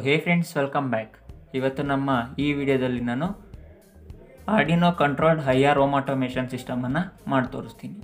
ಹೇ friends welcome back ಇವತ್ತು ನಮ್ಮ ಈ ವಿಡಿಯೋದಲ್ಲಿ ನಾನು Arduino controlled IR home automation ಸಿಸ್ಟಮನ್ನು ಮಾಡಿ ತೋರಿಸ್ತೀನಿ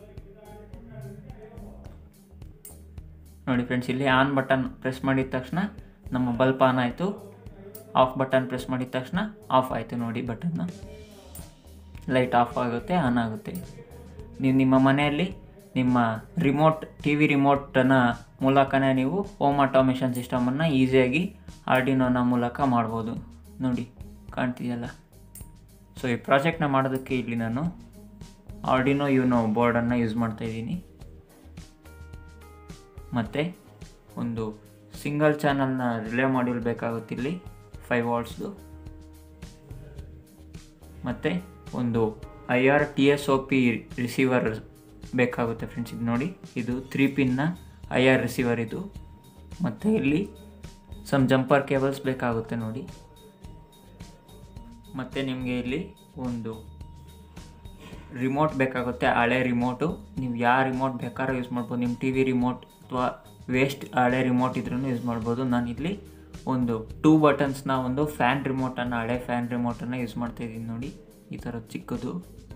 ನೋಡಿ ಫ್ರೆಂಡ್ಸ್ ಇಲ್ಲಿ ಆನ್ ಬಟನ್ ಪ್ರೆಸ್ ಮಾಡಿದ ತಕ್ಷಣ ನಮ್ಮ ಬಲ್ಪ್ ಆನ್ ಆಯಿತು ಆಫ್ ಬಟನ್ ಪ್ರೆಸ್ ಮಾಡಿದ ತಕ್ಷಣ ಆಫ್ ಆಯಿತು ನೋಡಿ ಬಟನ್ನು ಲೈಟ್ ಆಫ್ ಆಗುತ್ತೆ ಆನ್ ಆಗುತ್ತೆ ನೀವು ನಿಮ್ಮ ಮನೆಯಲ್ಲಿ ನಿಮ್ಮ ರಿಮೋಟ್ ಟಿ ವಿ ರಿಮೋಟನ ಮೂಲಕನೇ ನೀವು ಹೋಮ್ ಆಟೋಮೇಷನ್ ಸಿಸ್ಟಮನ್ನು ಈಸಿಯಾಗಿ ಆರ್ಡಿನೋನ ಮೂಲಕ ಮಾಡ್ಬೋದು ನೋಡಿ ಕಾಣ್ತಿದೆಯಲ್ಲ ಸೊ ಈ ಪ್ರಾಜೆಕ್ಟ್ನ ಮಾಡೋದಕ್ಕೆ ಇಲ್ಲಿ ನಾನು ಆರ್ಡಿನೋ ಯುನೋ ಬೋರ್ಡನ್ನು ಯೂಸ್ ಮಾಡ್ತಾಯಿದ್ದೀನಿ ಮತ್ತು ಒಂದು ಸಿಂಗಲ್ ಚಾನಲ್ನ ರಿಲೇ ಮಾಡ್ಯೂಲ್ ಬೇಕಾಗುತ್ತೆ ಇಲ್ಲಿ ಫೈವ್ ವಾಲ್ಟ್ಸ್ದು ಮತ್ತು ಒಂದು I R T S O P receiver ಬೇಕಾಗುತ್ತೆ ಫ್ರೆಂಡ್ಸ್ ಇದು ನೋಡಿ ಇದು ತ್ರೀ ಪಿನ್ನ ಐ ಆರ್ ರಿಸೀವರ್ ಇದು ಮತ್ತು ಇಲ್ಲಿ ಸಮ್ ಜಂಪರ್ ಕೇಬಲ್ಸ್ ಬೇಕಾಗುತ್ತೆ ನೋಡಿ ಮತ್ತು ನಿಮಗೆ ಇಲ್ಲಿ ಒಂದು ರಿಮೋಟ್ ಬೇಕಾಗುತ್ತೆ ಹಳೆ ರಿಮೋಟು ನೀವು ಯಾವ ರಿಮೋಟ್ ಬೇಕಾದ್ರೂ ಯೂಸ್ ಮಾಡ್ಬೋದು ನಿಮ್ಮ ಟಿ ವಿ ರಿಮೋಟ್ ಅಥವಾ ವೇಸ್ಟ್ ಹಳೆ ರಿಮೋಟ್ ಇದ್ರೂ ಯೂಸ್ ಮಾಡ್ಬೋದು ನಾನಿಲ್ಲಿ ಒಂದು ಟೂ ಬಟನ್ಸ್ನ ಒಂದು ಫ್ಯಾನ್ ರಿಮೋಟನ್ನು ಹಳೆ ಫ್ಯಾನ್ ರಿಮೋಟನ್ನು ಯೂಸ್ ಮಾಡ್ತಾಯಿದ್ದೀನಿ ನೋಡಿ ಈ ಥರ ಚಿಕ್ಕದು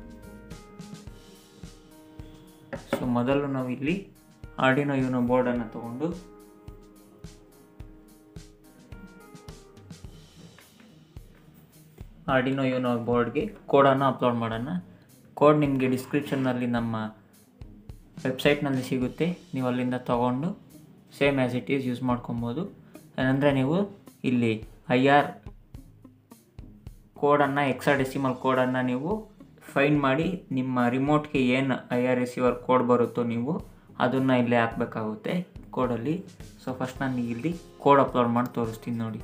ಸೊ ಮೊದಲು ನಾವು ಇಲ್ಲಿ ಆರ್ಡಿನೋ ಯೂನೋ ಬೋರ್ಡನ್ನು ತಗೊಂಡು ಆರ್ಡಿನೋ ಯೂನೋ ಬೋರ್ಡ್ಗೆ ಕೋಡನ್ನು ಅಪ್ಲೋಡ್ ಮಾಡೋಣ ಕೋಡ್ ನಿಮಗೆ ಡಿಸ್ಕ್ರಿಪ್ಷನ್ನಲ್ಲಿ ನಮ್ಮ ವೆಬ್ಸೈಟ್ನಲ್ಲಿ ಸಿಗುತ್ತೆ ನೀವು ಅಲ್ಲಿಂದ ತೊಗೊಂಡು same as it is use ಮಾಡ್ಕೊಬೋದು ಏನಂದರೆ ನೀವು ಇಲ್ಲಿ ಐ ಆರ್ ಕೋಡನ್ನು ಎಕ್ಸಾ ಡೆಸಿಮಲ್ ಕೋಡನ್ನು ನೀವು ಫೈನ್ ಮಾಡಿ ನಿಮ್ಮ ರಿಮೋಟ್ಗೆ ಏನು ಐ ಆರ್ ರಿಸೀವರ್ ಕೋಡ್ ಬರುತ್ತೋ ನೀವು ಅದನ್ನು ಇಲ್ಲೇ ಹಾಕಬೇಕಾಗುತ್ತೆ ಕೋಡಲ್ಲಿ ಸೊ ಫಸ್ಟ್ ನಾನು ಇಲ್ಲಿ ಕೋಡ್ ಅಪ್ಲೋಡ್ ಮಾಡಿ ತೋರಿಸ್ತೀನಿ ನೋಡಿ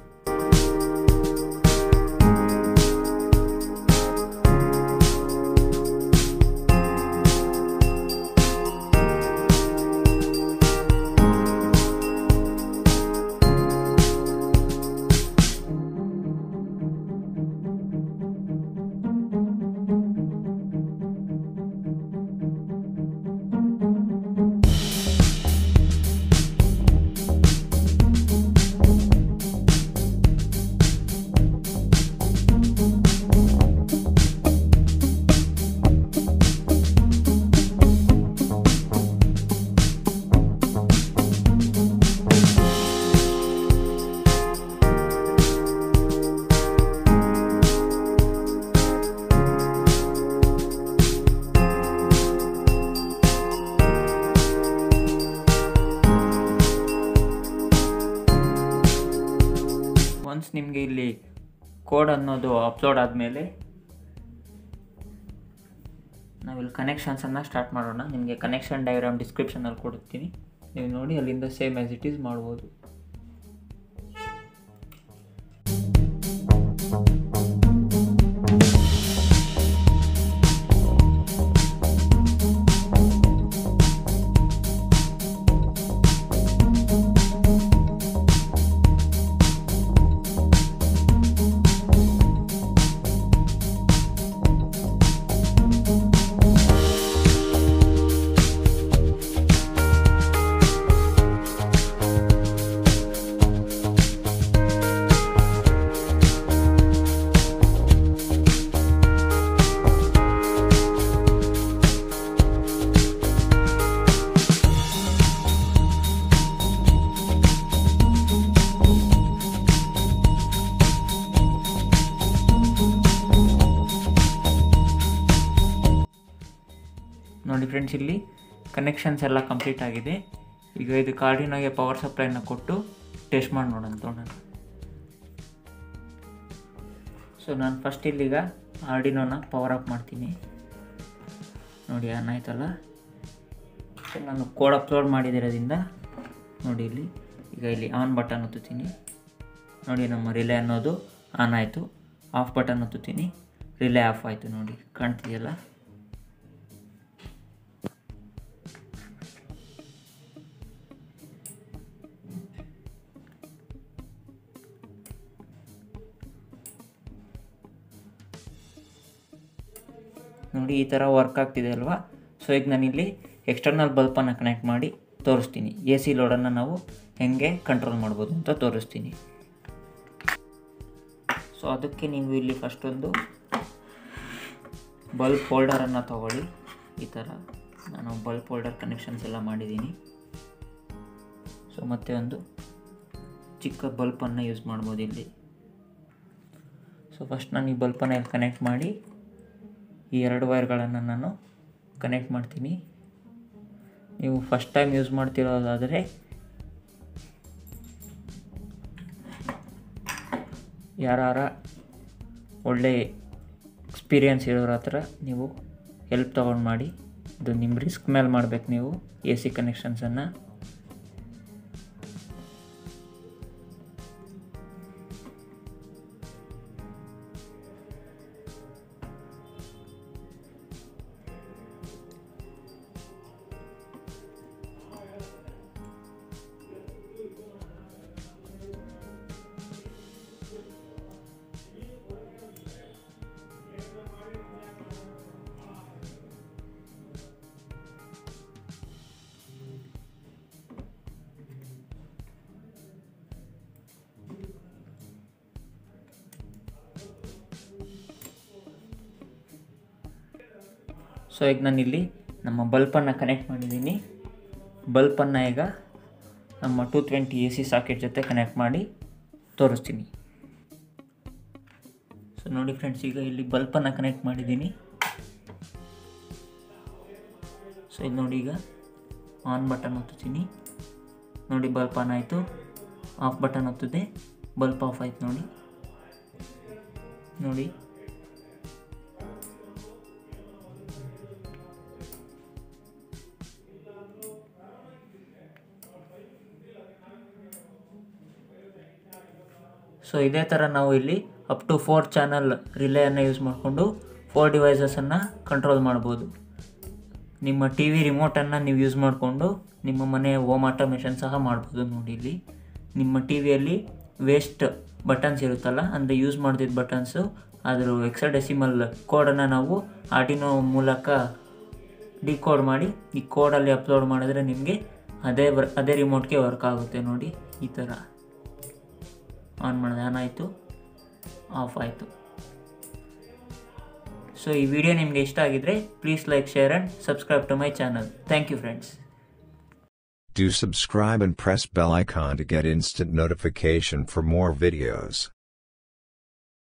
ಒನ್ಸ್ ನಿಮಗೆ ಇಲ್ಲಿ ಕೋಡ್ ಅನ್ನೋದು ಅಪ್ಲೋಡ್ ಆದಮೇಲೆ ನಾವಿಲ್ಲಿ ಕನೆಕ್ಷನ್ಸನ್ನು ಸ್ಟಾರ್ಟ್ ಮಾಡೋಣ ನಿಮಗೆ ಕನೆಕ್ಷನ್ ಡಯಾಗ್ರಾಮ್ ಡಿಸ್ಕ್ರಿಪ್ಷನಲ್ಲಿ ಕೊಡುತ್ತೀನಿ ನೀವು ನೋಡಿ ಅಲ್ಲಿಂದ ಸೇಮ್ ಆ್ಯಸ್ ಇಟ್ ಈಸ್ ಮಾಡ್ಬೋದು ನೋಡಿ ಫ್ರೆಂಡ್ಸ್ ಇಲ್ಲಿ ಕನೆಕ್ಷನ್ಸ್ ಎಲ್ಲ ಕಂಪ್ಲೀಟ್ ಆಗಿದೆ ಈಗ ಇದು ಕಾರ್ಡಿನೋಗೆ ಪವರ್ ಸಪ್ಲೈನ ಕೊಟ್ಟು ಟೆಸ್ಟ್ ಮಾಡಿ ನೋಡೋಣ ನೋಡೋಣ ಸೊ ನಾನು ಫಸ್ಟ್ ಇಲ್ಲಿಗ ಆರ್ಡಿನೋನ ಪವರ್ ಅಪ್ ಮಾಡ್ತೀನಿ ನೋಡಿ ಆನ್ ಆಯ್ತಲ್ಲ ಸೊ ನಾನು ಕೋಡ್ ಅಪ್ಲೋಡ್ ಮಾಡಿದಿರೋದ್ರಿಂದ ನೋಡಿ ಇಲ್ಲಿ ಈಗ ಇಲ್ಲಿ ಆನ್ ಬಟನ್ ಒತ್ತುತ್ತೀನಿ ನೋಡಿ ನಮ್ಮ ರಿಲೇ ಅನ್ನೋದು ಆನ್ ಆಯಿತು ಆಫ್ ಬಟನ್ ಒತ್ತುತ್ತೀನಿ ರಿಲೇ ಆಫ್ ಆಯಿತು ನೋಡಿ ಕಾಣ್ತಿದೆಯಲ್ಲ ನೋಡಿ ಈ ಥರ ವರ್ಕ್ ಆಗ್ತಿದೆ ಅಲ್ವಾ ಸೊ ಈಗ ನಾನಿಲ್ಲಿ ಎಕ್ಸ್ಟರ್ನಲ್ ಬಲ್ಪನ್ನು ಕನೆಕ್ಟ್ ಮಾಡಿ ತೋರಿಸ್ತೀನಿ ಎ ಸಿ ಲೋಡನ್ನು ನಾವು ಹೆಂಗೆ ಕಂಟ್ರೋಲ್ ಮಾಡ್ಬೋದು ಅಂತ ತೋರಿಸ್ತೀನಿ ಸೊ ಅದಕ್ಕೆ ನೀವು ಇಲ್ಲಿ ಫಸ್ಟೊಂದು ಬಲ್ಬ್ ಹೋಲ್ಡರನ್ನು ತಗೊಳ್ಳಿ ಈ ಥರ ನಾನು ಬಲ್ಬ್ ಹೋಲ್ಡರ್ ಕನೆಕ್ಷನ್ಸ್ ಎಲ್ಲ ಮಾಡಿದ್ದೀನಿ ಸೊ ಮತ್ತೆ ಒಂದು ಚಿಕ್ಕ ಬಲ್ಪನ್ನು ಯೂಸ್ ಮಾಡ್ಬೋದು ಇಲ್ಲಿ ಸೊ ಫಸ್ಟ್ ನಾನು ಈ ಬಲ್ಪನ್ನು ಇಲ್ಲಿ ಕನೆಕ್ಟ್ ಮಾಡಿ ಈ ಎರಡು ವೈರ್ಗಳನ್ನು ನಾನು ಕನೆಕ್ಟ್ ಮಾಡ್ತೀನಿ ನೀವು ಫಸ್ಟ್ ಟೈಮ್ ಯೂಸ್ ಮಾಡ್ತಿರೋದಾದರೆ ಯಾರ ಒಳ್ಳೆ ಎಕ್ಸ್ಪೀರಿಯನ್ಸ್ ಇರೋರ ಹತ್ರ ನೀವು ಹೆಲ್ಪ್ ತೊಗೊಂಡು ಮಾಡಿ ಇದು ನಿಮ್ಮ ರಿಸ್ಕ್ ಮೇಲೆ ಮಾಡಬೇಕು ನೀವು ಎ ಸಿ ಕನೆಕ್ಷನ್ಸನ್ನು ಸೊ ಈಗ ನಾನಿಲ್ಲಿ ನಮ್ಮ ಬಲ್ಪನ್ನು ಕನೆಕ್ಟ್ ಮಾಡಿದ್ದೀನಿ ಬಲ್ಪನ್ನು ಈಗ ನಮ್ಮ two twenty A C socket ಜೊತೆ ಕನೆಕ್ಟ್ ಮಾಡಿ ತೋರಿಸ್ತೀನಿ ಸೊ ನೋಡಿ ಫ್ರೆಂಡ್ಸ್ ಈಗ ಇಲ್ಲಿ ಬಲ್ಪನ್ನು ಕನೆಕ್ಟ್ ಮಾಡಿದ್ದೀನಿ ಸೊ ಇದು ನೋಡಿ ಈಗ ಆನ್ ಬಟನ್ ಒತ್ತುತ್ತೀನಿ ನೋಡಿ ಬಲ್ಪ್ ಆನ್ ಆಯಿತು ಆಫ್ ಬಟನ್ ಒತ್ತಿದೆ ಬಲ್ಪ್ ಆಫ್ ಆಯ್ತು ನೋಡಿ ನೋಡಿ ಸೊ ಇದೇ ಥರ ನಾವು ಇಲ್ಲಿ ಅಪ್ ಟು ಫೋರ್ ಚಾನಲ್ ರಿಲೇಯನ್ನು ಯೂಸ್ ಮಾಡಿಕೊಂಡು ಫೋರ್ ಡಿವೈಸಸನ್ನು ಕಂಟ್ರೋಲ್ ಮಾಡ್ಬೋದು ನಿಮ್ಮ ಟಿ ವಿ ರಿಮೋಟನ್ನು ನೀವು ಯೂಸ್ ಮಾಡಿಕೊಂಡು ನಿಮ್ಮ ಮನೆ ಹೋಮ್ ಆಟೋಮೇಷನ್ ಸಹ ಮಾಡ್ಬೋದು ನೋಡಿ ಇಲ್ಲಿ ನಿಮ್ಮ ಟಿ ವಿಯಲ್ಲಿ ವೇಸ್ಟ್ ಬಟನ್ಸ್ ಇರುತ್ತಲ್ಲ ಅಂದರೆ ಯೂಸ್ ಮಾಡ್ದಿದ್ದ ಬಟನ್ಸು ಅದ್ರ ಎಕ್ಸಡೆಸಿಮಲ್ ಕೋಡನ್ನು ನಾವು ಆರ್ಟಿನೋ ಮೂಲಕ ಡಿಕೋಡ್ ಮಾಡಿ ಈ ಕೋಡಲ್ಲಿ ಅಪ್ಲೋಡ್ ಮಾಡಿದ್ರೆ ನಿಮಗೆ ಅದೇ ಬರ್ ಅದೇ ರಿಮೋಟ್ಗೆ ವರ್ಕ್ ಆಗುತ್ತೆ ನೋಡಿ ಈ ಥರ ಆನ್ ಮಾಡಿದೆ ಆನ್ ಆಯಿತು ಆಫ್ ಆಯಿತು ಸೊ ಈ ವಿಡಿಯೋ ನಿಮಗೆ ಇಷ್ಟ ಆಗಿದ್ರೆ please like share and subscribe to my channel thank you friends Do subscribe and press bell icon to get instant notification for more videos.